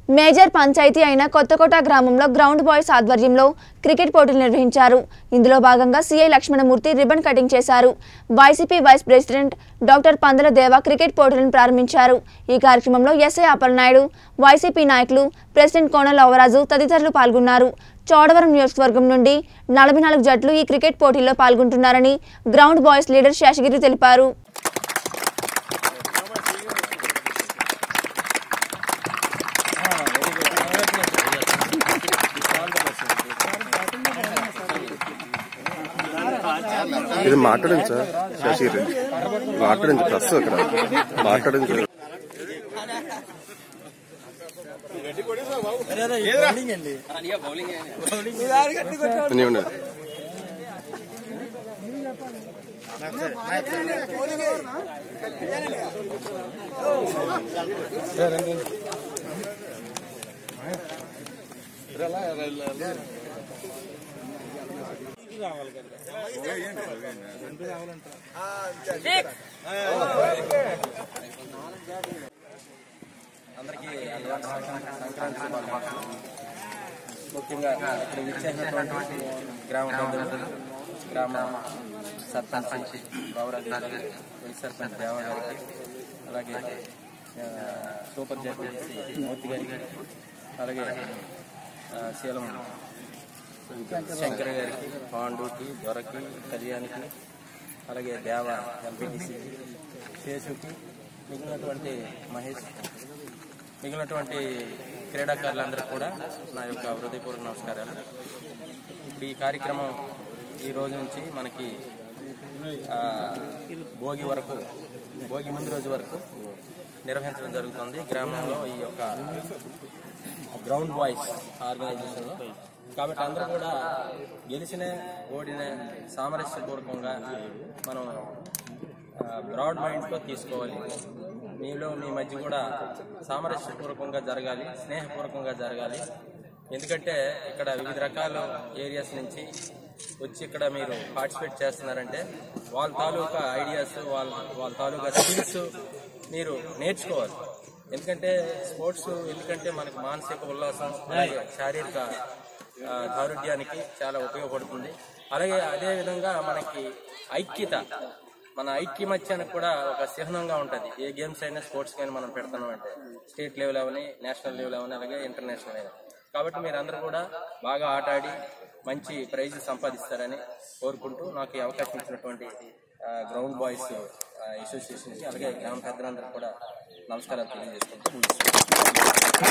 Major panchayat అయిన కొత్తకోట గ్రామంలో ground boys ఆధ్వర్యంలో క్రికెట్ పోటీలు నిర్వహించారు ఇందులో భాగంగా సీఐ లక్ష్మణమూర్తి రిబ్బన్ కటింగ్ చేశారు YCP vice president doctor Pandala Deva cricket పోటీలను ప్రారంభించారు ఈ కార్యక్రమంలో ఎస్ఐ అప్పలనాయుడు వైసీపీ నాయకులు ప్రెసిడెంట్ కోనల అవరాజు తదితరులు పాల్గొన్నారు చోడవరం నియోజకవర్గం నుండి నలభై నాలుగు జట్లు ఈ క్రికెట్ పోటీల్లో పాల్గొంటున్నారని గ్రౌండ్ బాయ్స్ లీడర్ శేషగిరి తెలిపారు ఇది మాట్లాడండి సార్ శశిర్ మాట్లాడండి ప్రెస్ ఇక్కడ మాట్లాడండి సార్ అన్నీ ఉన్నాయి అందరికీ అడ్వాన్స్ సంక్రాంతి శుభాకాంక్షలు ముఖ్యంగా ఇక్కడ విచ్చేసినటువంటి గ్రామ పెద్దలు గ్రామ సర్పంచ్ గౌరవ వైస్ సర్పంచ్ దేవ గారికి అలాగే ఆ, సూపర్ జడ్పీ మూర్తి గారికి అలాగే ఆ, శీలం శంకర్ గారికి పాండుకి దొరకి కళ్యాణికి అలాగే దేవ ఎంపీటీసీ శేషుకి మిగిలినటువంటి మహేష్ మిగిలినటువంటి క్రీడాకారులందరూ కూడా నా యొక్క హృదయపూర్వక నమస్కారాలు ఇప్పుడు ఈ కార్యక్రమం ఈ రోజు నుంచి మనకి ఆ, భోగి వరకు భోగి ముందు రోజు వరకు నిర్వహించడం జరుగుతుంది గ్రామంలో ఈ యొక్క గ్రౌండ్ బాయ్స్ ఆర్గనైజేషన్లో కాబట్టి అందరూ కూడా గెలిచిన ఓడిన సామరస్యపూర్వకంగా మనం బ్రాడ్ మైండ్తో తీసుకోవాలి మీలో మీ మధ్య కూడా సామరస్యపూర్వకంగా జరగాలి స్నేహపూర్వకంగా జరగాలి ఎందుకంటే ఇక్కడ వివిధ రకాల ఏరియాస్ నుంచి వచ్చి ఇక్కడ మీరు పార్టిసిపేట్ చేస్తున్నారంటే వాళ్ళ తాలూకా ఐడియాస్ వాళ్ళ వాళ్ళ తాలూకా స్కిల్స్ మీరు నేర్చుకోవాలి ఎందుకంటే స్పోర్ట్స్ ఎందుకంటే మనకు మానసిక ఉల్లాసం అలాగే శారీరక ఆ, దారుఢ్యానికి చాలా ఉపయోగపడుతుంది అలాగే అదే విధంగా మనకి ఐక్యత మన ఐక్యమత్యానికి కూడా ఒక చిహ్నంగా ఉంటుంది ఏ గేమ్స్ అయినా స్పోర్ట్స్ కానీ మనం పెడుతున్నాం అంటే స్టేట్ లెవెల్ అవని నేషనల్ లెవెల్ అవని అలాగే ఇంటర్నేషనల్ అయినా కాబట్టి మీరు అందరూ కూడా బాగా ఆట ఆడి మంచి ప్రైజ్ సంపాదిస్తారని కోరుకుంటూ నాకు ఈ అవకాశం ఇచ్చినటువంటి ఆ, గ్రౌండ్ బాయ్స్ ఆ, అసోసియేషన్కి అలాగే గ్రామ పెద్దలందరూ కూడా నమస్కారాలు తెలియజేసుకుంటూ ముగిస్తున్నాను.